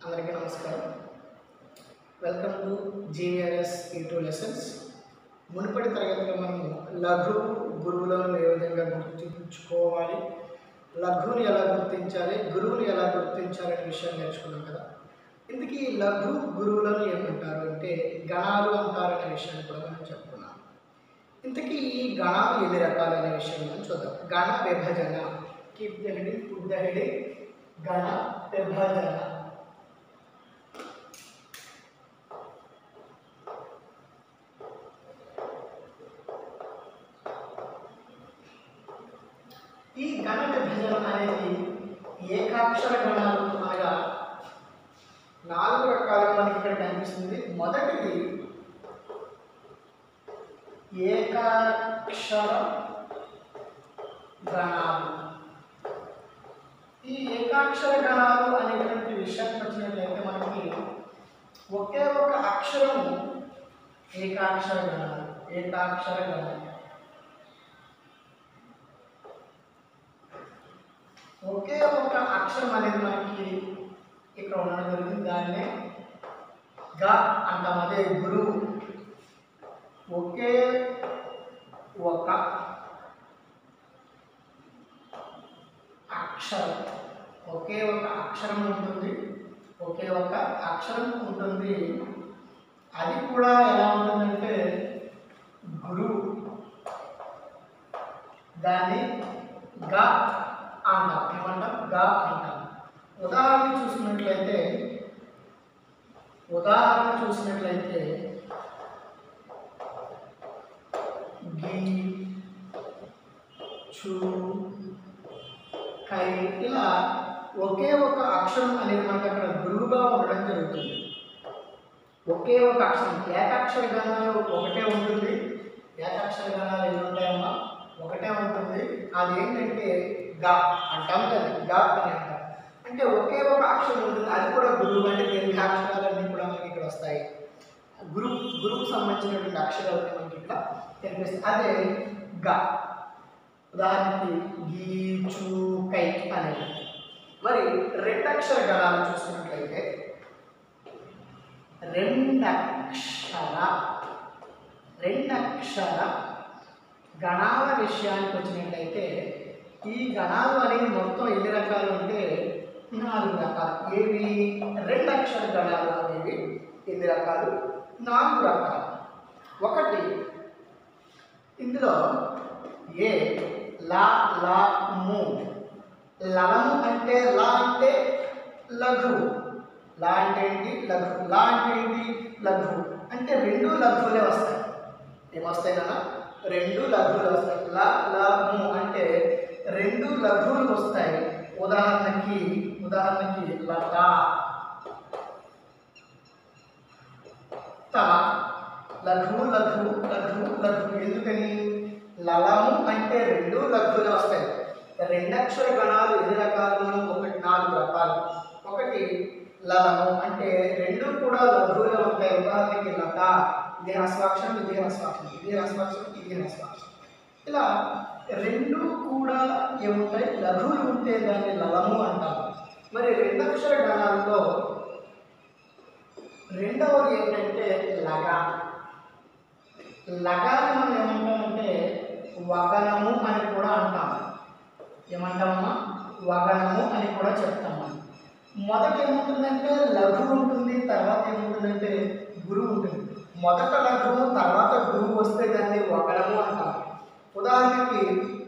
అందరికీ నమస్కారం welcome to జీఆర్ఎస్ ఈ టూ లెసన్స్ మునుపటి తరగతిలో మనము లఘు గురువులను ఏ విధంగా గుర్తించుకోవాలి లఘువుని ఎలా గుర్తించాలి గురువుని ఎలా గుర్తించాలి అనే విషయం నేర్చుకున్నాం కదా ఇందుకీ లఘు గురువులను ఏమంటారు అంటే గణాలు అంటారనే విషయాన్ని కూడా మనం చెప్పుకున్నాం ఇంతకీ ఈ గణాలు ఎన్ని రకాలు అనే విషయం మనం చూద్దాం గణ విభజన keep the heading put the heading గణ విభజన ఈ గణ విభజన అనేది ఏకాక్షర గణాలు అనగా నాలుగు రకాలుగా మనకి ఇక్కడ కనిపిస్తుంది మొదటిది ఏకాక్షర గణాలు ఈ ఏకాక్షర గణాలు అనేటువంటి విషయానికి వచ్చినట్లయితే మనకి ఒకే ఒక అక్షరము ఏకాక్షర గణాలు ఏకాక్షర గణాలు ఒకే ఒక అక్షరం అనేది మనకి ఇక్కడ ఉండడం జరిగింది దాన్నే గా అంటాం అదే గురువు ఒకే ఒక అక్షరం ఒకే ఒక అక్షరం ఉంటుంది ఒకే ఒక అక్షరం ఉంటుంది అది కూడా ఎలా ఉంటుందంటే గురువు దాన్ని గా అంటాం ఏమంటాం గా అంటాం ఉదాహరణ చూసినట్లయితే ఉదాహరణ చూసినట్లయితే గి చూ కై ఇలా ఒకే ఒక అక్షరం అనేది మనకి అక్కడ గురువుగా ఉండడం జరుగుతుంది ఒకే ఒక అక్షరం ఏకాక్షర గణాలు ఒకటే ఉంటుంది ఏకాక్షర గణాలు ఎన్ని ఉంటాయమ్మా ఒకటే ఉంటుంది అది ఏంటంటే గా అంటాం కదా గా అని అంటాం అంటే ఒకే ఒక అక్షరం ఉంటుంది అది కూడా గురువు అంటే దీర్ఘ అక్షరాలన్నీ కూడా మనకి ఇక్కడ వస్తాయి గురువు గురువుకు సంబంధించినటువంటి అక్షరాలు మనకి ఇక్కడ కనిపిస్తాయి అదే గా ఉదాహరణకి గీ చూ కై అనేది మరి రెండక్షర గణాలు చూసుకున్నట్లయితే రెండక్షర రెండక్షర గణాల విషయానికి వచ్చినట్లయితే ఈ గణాలు అనేవి మొత్తం ఎన్ని రకాలు అంటే నాలుగు రకాలు ఏవి రెండక్షర గణాలు అనేవి ఎన్ని రకాలు నాలుగు రకాలు ఒకటి ఇందులో ఏ లా లా ము లలము అంటే లా అంటే లఘు లా అంటే ఏంటి లఘు లా అంటే ఏంటి లఘు అంటే రెండు లఘువులే వస్తాయి ఏమొస్తాయి నాన్న రెండు లఘువులు వస్తాయి లా లా ము అంటే రెండు లఘువులు వస్తాయి ఉదాహరణకి ఉదాహరణకి లత త లఘు లఘు లఘు లఘు ఎందుకని లలము అంటే రెండు లఘువులు వస్తాయి రెండక్షర గణాలు ఎన్ని రకాలు ఒకటి నాలుగు రకాలు ఒకటి లలము అంటే రెండు కూడా లఘువులు ఉంటాయి ఉదాహరణకి లత ఇది హస్వాక్షరం ఇది హస్వాక్షరం ఇది హస్వాక్షరం ఇది హస్వాక్షరం ఇలా రెండు కూడా ఏముంటాయి లఘువులు ఉంటే దాన్ని లలము అంటారు మరి రెండక్షర గణాల్లో రెండవది ఏంటంటే లగ లగాని మనం ఏమంటామంటే వగనము అని కూడా అంటాం ఏమంటామమ్మా వగనము అని కూడా చెప్తాము మొదట ఏముంటుందంటే లఘు ఉంటుంది తర్వాత ఏముంటుందంటే గురువు ఉంటుంది మొదట లఘువు తర్వాత గురువు వస్తే దాన్ని వగనము అంటాం ఉదాహరణకి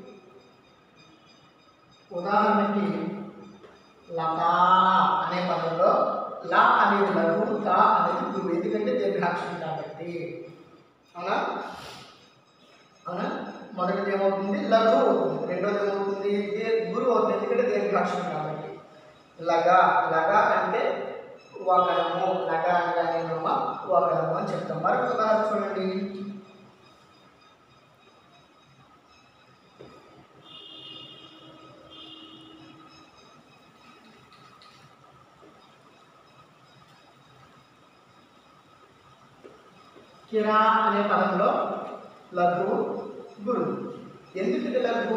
ఉదాహరణకి లతా అనే పదంలో లా అనేది లఘు తా అనేది గురువు ఎందుకంటే దీర్ఘాక్షరం కాబట్టి అవునా అవునా మొదటిది ఏమవుతుంది లఘు అవుతుంది రెండోది ఏమవుతుంది దీర్ గురువు అవుతుంది ఎందుకంటే దీర్ఘాక్షరం కాబట్టి లగా లగా అంటే వగనము లగా అనగానే నమ్మ వగనము అని చెప్తాం మరొక ఉదాహరణ చూడండి కిరా అనే పదంలో లఘు గురువు ఎందుకు ఇది లఘు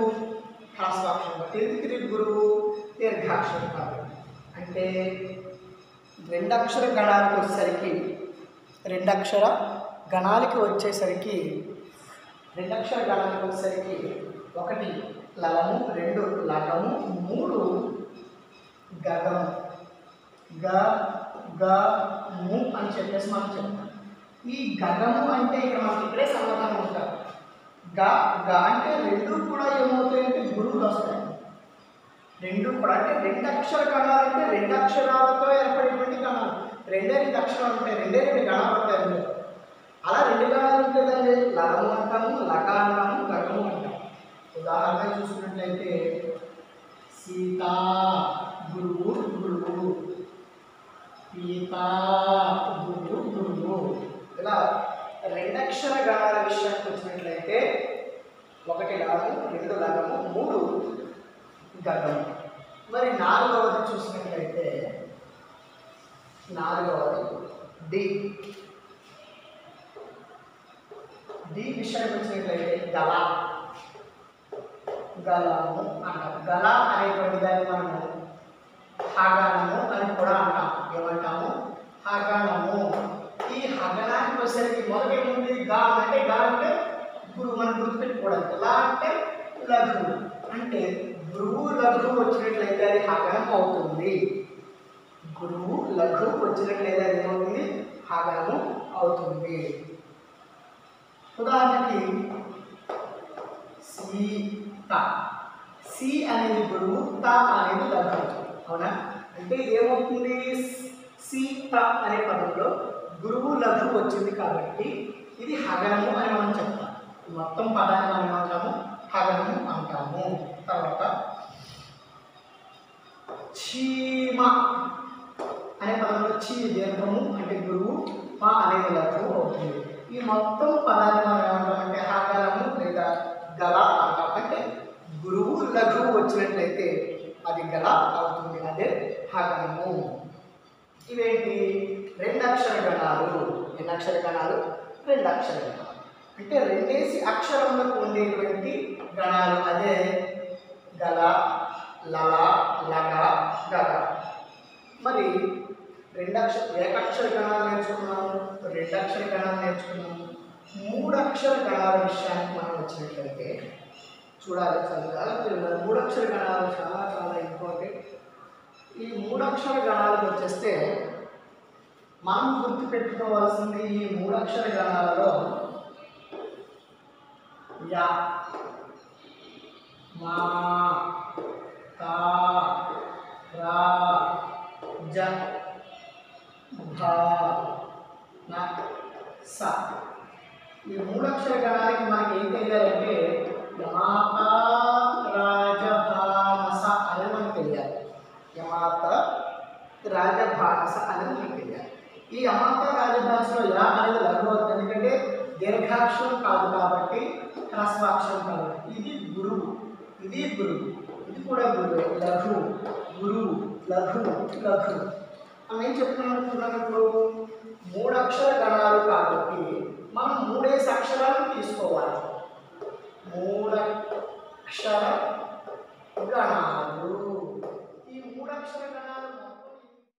హ్రాస్వాక్షరం ఎందుకు ఇది గురువు దీర్ఘాక్షరం కాబట్టి అంటే రెండక్షర గణాలకు వచ్చేసరికి రెండక్షర గణాలకి వచ్చేసరికి రెండక్షర గణాలకు వచ్చేసరికి ఒకటి లలము రెండు లగము మూడు గగము గ గ ము అని చెప్పేసి మనం చెప్తాం ఈ గగము అంటే ఇక్కడ మనకి ఇక్కడే సమాధానం ఉంటారు గ గ అంటే రెండు కూడా ఏమవుతాయంటే గురువులు వస్తాయి రెండు కూడా అంటే రెండు అక్షర గణాలు అంటే రెండు అక్షరాలతో ఏర్పడేటువంటి గణాలు రెండే రెండు అక్షరాలు ఉంటాయి రెండే రెండు గణాలు ఉంటాయి అందులో అలా రెండు గణాలు ఉంటే దాన్ని లగము అంటాము లగ అంటాము గగము అంటాము ఉదాహరణ చూసుకున్నట్లయితే సీత గురువు గురువు పీత గురువు గురువు ఇలా రెండక్షర గణాల విషయానికి వచ్చినట్లయితే ఒకటి లగము రెండు లగము మూడు గగము మరి నాలుగవది చూసినట్లయితే నాలుగవది డి డి విషయానికి వచ్చినట్లయితే గల గలము అంటాం గల అనేటువంటి దాన్ని మనము హగనము అని కూడా అంటాం ఏమంటాము హగనము ఈ హగనానికి వచ్చేసరికి మొదటి ఏముంది గా అంటే గా అంటే గురువు మనం గుర్తుపెట్టుకోవడం ఎలా అంటే లఘు అంటే గురువు లఘు వచ్చినట్లయితే అది హగనం అవుతుంది గురువు లఘు వచ్చినట్లయితే అది ఏమవుతుంది హగనము అవుతుంది ఉదాహరణకి సీత సి అనేది గురువు త అనేది లఘు అవునా అంటే ఏమవుతుంది సీత అనే పదంలో గురువు లఘు వచ్చింది కాబట్టి ఇది హగనము అని మనం చెప్తాం మొత్తం పదాన్ని మనం ఏమంటాము హగనము అంటాము తర్వాత చీమ అనే పదంలో చీ దీర్ఘము అంటే గురువు మా అనేది లఘు అవుతుంది ఈ మొత్తం పదాన్ని మనం ఏమంటామంటే హగనము లేదా గల అంటాం అంటే గురువు లఘు వచ్చినట్లయితే అది గల అవుతుంది అదే హగనము ఇవేంటి రెండు అక్షర గణాలు ఎన్ని అక్షర గణాలు రెండు అక్షర గణాలు అంటే రెండేసి అక్షరములకు ఉండేటువంటి గణాలు అదే గల లల లగ గగ మరి రెండక్షర ఏకక్షర గణాలు నేర్చుకున్నాము రెండక్షర గణాలు నేర్చుకున్నాము మూడక్షర గణాల విషయానికి మనం వచ్చినట్లయితే చూడాలి చదువుకోవాలి మూడక్షర గణాలు చాలా చాలా ఇంపార్టెంట్ ఈ మూడక్షర గణాలకు వచ్చేస్తే మనం గుర్తుపెట్టుకోవాల్సింది ఈ మూడక్షర గణాలలో యా మా తా రా జ భా న స ఈ మూడక్షర గణాలకి మనకి ఏం తెలియాలంటే యమాత రాజభానస అనేది మనకు తెలియాలి యమాత రాజభానస అనేది మనకు తెలియాలి ఈ యమాత రాజభాషలో యా అనేది లఘు అవుతుంది ఎందుకంటే దీర్ఘాక్షరం కాదు కాబట్టి హ్రస్వాక్షరం కాబట్టి ఇది గురువు ఇది గురువు ఇది కూడా గురువు లఘు గురువు లఘు లఘు మనం ఏం చెప్తున్నాం ఇప్పుడు మూడు అక్షర గణాలు కాబట్టి మనం మూడేసి అక్షరాలు తీసుకోవాలి మూడక్షర గణాలు